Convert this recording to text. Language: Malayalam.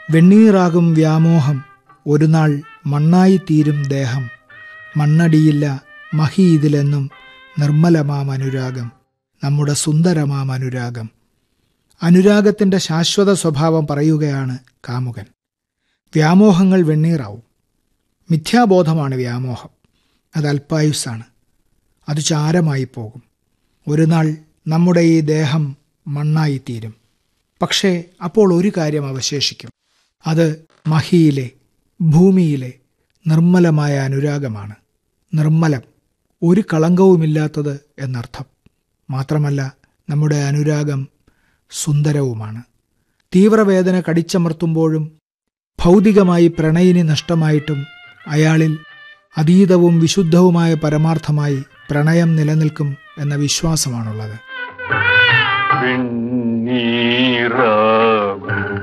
വെണ്ണീറാകും വ്യാമോഹം ഒരു നാൾ മണ്ണായിത്തീരും ദേഹം മണ്ണടിയില്ല മഹി ഇതിലെന്നും നിർമ്മലമാം അനുരാഗം നമ്മുടെ സുന്ദരമാം അനുരാഗം അനുരാഗത്തിന്റെ ശാശ്വത സ്വഭാവം പറയുകയാണ് കാമുകൻ വ്യാമോഹങ്ങൾ വെണ്ണീറാവും മിഥ്യാബോധമാണ് വ്യാമോഹം അത് അല്പായുസ്സാണ് അത് ചാരമായി പോകും ഒരു നാൾ നമ്മുടെ ഈ ദേഹം മണ്ണായിത്തീരും പക്ഷേ അപ്പോൾ ഒരു കാര്യം അവശേഷിക്കും അത് മഹിയിലെ ഭൂമിയിലെ നിർമ്മലമായ അനുരാഗമാണ് നിർമ്മലം ഒരു കളങ്കവുമില്ലാത്തത് എന്നർത്ഥം മാത്രമല്ല നമ്മുടെ അനുരാഗം സുന്ദരവുമാണ് തീവ്രവേദന കടിച്ചമർത്തുമ്പോഴും ഭൗതികമായി പ്രണയിനി നഷ്ടമായിട്ടും അയാളിൽ അതീതവും വിശുദ്ധവുമായ പരമാർത്ഥമായി പ്രണയം നിലനിൽക്കും എന്ന വിശ്വാസമാണുള്ളത് വെണ്ണീറാകും